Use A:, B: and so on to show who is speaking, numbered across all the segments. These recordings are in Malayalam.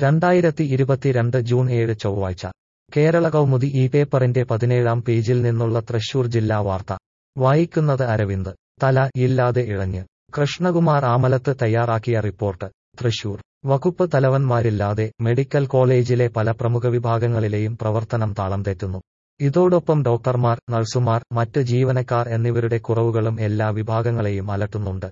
A: രണ്ടായിരത്തി ഇരുപത്തിരണ്ട് ജൂൺ ഏഴ് ചൊവ്വാഴ്ച കേരള കൗമുദി ഈ പേപ്പറിന്റെ പതിനേഴാം പേജിൽ നിന്നുള്ള തൃശൂർ ജില്ലാ വാർത്ത വായിക്കുന്നത് അരവിന്ദ് തല ഇല്ലാതെ ഇഴഞ്ഞ് കൃഷ്ണകുമാർ ആമലത്ത് തയ്യാറാക്കിയ റിപ്പോർട്ട് തൃശൂർ വകുപ്പ് തലവന്മാരില്ലാതെ മെഡിക്കൽ കോളേജിലെ പല പ്രമുഖ വിഭാഗങ്ങളിലെയും പ്രവർത്തനം താളം തെറ്റുന്നു ഇതോടൊപ്പം ഡോക്ടർമാർ നഴ്സുമാർ മറ്റ് ജീവനക്കാർ എന്നിവരുടെ കുറവുകളും എല്ലാ വിഭാഗങ്ങളെയും അലട്ടുന്നുണ്ട്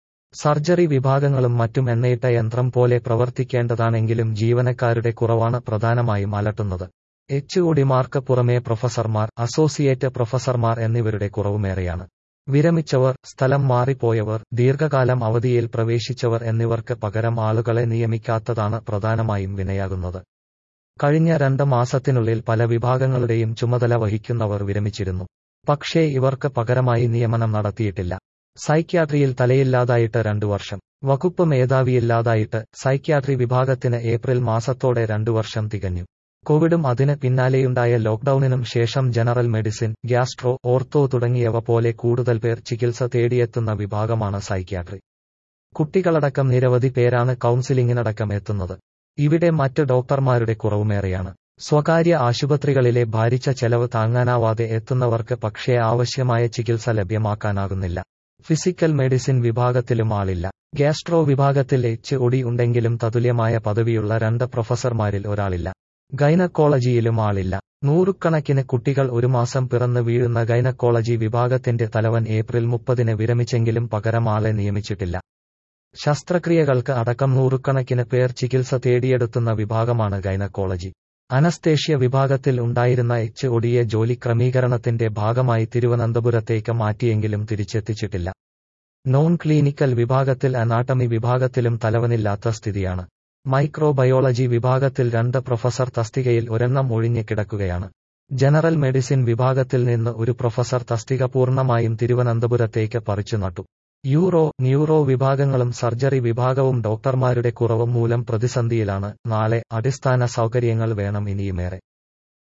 A: സർജറി വിഭാഗങ്ങളും മറ്റും എണ്ണയിട്ട യന്ത്രം പോലെ പ്രവർത്തിക്കേണ്ടതാണെങ്കിലും ജീവനക്കാരുടെ കുറവാണ് പ്രധാനമായും അലട്ടുന്നത് എച്ച് ഒടിമാർക്ക് പുറമെ പ്രൊഫസർമാർ അസോസിയേറ്റ് പ്രൊഫസർമാർ എന്നിവരുടെ കുറവുമേറെയാണ് വിരമിച്ചവർ സ്ഥലം മാറിപ്പോയവർ ദീർഘകാലം അവധിയിൽ പ്രവേശിച്ചവർ എന്നിവർക്ക് പകരം ആളുകളെ നിയമിക്കാത്തതാണ് പ്രധാനമായും വിനയാകുന്നത് കഴിഞ്ഞ രണ്ട് മാസത്തിനുള്ളിൽ പല വിഭാഗങ്ങളുടെയും ചുമതല വഹിക്കുന്നവർ വിരമിച്ചിരുന്നു പക്ഷേ ഇവർക്ക് പകരമായി നിയമനം നടത്തിയിട്ടില്ല സൈക്യാട്രിയിൽ തലയില്ലാതായിട്ട് രണ്ടു വർഷം വകുപ്പ് മേധാവിയില്ലാതായിട്ട് സൈക്യാട്രി വിഭാഗത്തിന് ഏപ്രിൽ മാസത്തോടെ രണ്ടു വർഷം തികഞ്ഞു കോവിഡും അതിന് പിന്നാലെയുണ്ടായ ലോക്ഡൌണിനും ശേഷം ജനറൽ മെഡിസിൻ ഗ്യാസ്ട്രോ ഓർത്തോ തുടങ്ങിയവ പോലെ കൂടുതൽ പേർ ചികിത്സ തേടിയെത്തുന്ന വിഭാഗമാണ് സൈക്യാട്രി കുട്ടികളടക്കം നിരവധി പേരാണ് കൌൺസിലിംഗിനടക്കം എത്തുന്നത് ഇവിടെ മറ്റ് ഡോക്ടർമാരുടെ കുറവുമേറെയാണ് സ്വകാര്യ ആശുപത്രികളിലെ ഭാരിച്ച ചെലവ് താങ്ങാനാവാതെ എത്തുന്നവർക്ക് പക്ഷേ ആവശ്യമായ ചികിത്സ ലഭ്യമാക്കാനാകുന്നില്ല ഫിസിക്കൽ മെഡിസിൻ വിഭാഗത്തിലും ആളില്ല ഗ്യാസ്ട്രോ വിഭാഗത്തിൽ എച്ച് ഒടി ഉണ്ടെങ്കിലും തതുല്യമായ പദവിയുള്ള രണ്ട് പ്രൊഫസർമാരിൽ ഒരാളില്ല ഗൈനക്കോളജിയിലും ആളില്ല നൂറുകണക്കിന് കുട്ടികൾ ഒരു മാസം പിറന്നു വീഴുന്ന ഗൈനക്കോളജി വിഭാഗത്തിന്റെ തലവൻ ഏപ്രിൽ മുപ്പതിന് വിരമിച്ചെങ്കിലും പകരം ആളെ നിയമിച്ചിട്ടില്ല ശസ്ത്രക്രിയകൾക്ക് അടക്കം നൂറുകണക്കിന് പേർ ചികിത്സ തേടിയെടുത്തുന്ന വിഭാഗമാണ് ഗൈനക്കോളജി അനസ്തേഷ്യ വിഭാഗത്തിൽ ഉണ്ടായിരുന്ന എച്ച് ഒടിയെ ജോലി ക്രമീകരണത്തിന്റെ ഭാഗമായി തിരുവനന്തപുരത്തേക്ക് മാറ്റിയെങ്കിലും തിരിച്ചെത്തിച്ചിട്ടില്ല നോൺ ക്ലിനിക്കൽ വിഭാഗത്തിൽ അനാട്ടമി വിഭാഗത്തിലും തലവനില്ലാത്ത സ്ഥിതിയാണ് മൈക്രോബയോളജി വിഭാഗത്തിൽ രണ്ട് പ്രൊഫസർ തസ്തികയിൽ ഒരെണ്ണം ഒഴിഞ്ഞു കിടക്കുകയാണ് ജനറൽ മെഡിസിൻ വിഭാഗത്തിൽ നിന്ന് ഒരു പ്രൊഫസർ തസ്തിക പൂർണ്ണമായും തിരുവനന്തപുരത്തേക്ക് പറിച്ചു നട്ടു യൂറോ ന്യൂറോ വിഭാഗങ്ങളും സർജറി വിഭാഗവും ഡോക്ടർമാരുടെ കുറവ് മൂലം പ്രതിസന്ധിയിലാണ് നാളെ അടിസ്ഥാന സൗകര്യങ്ങൾ വേണം ഇനിയുമേറെ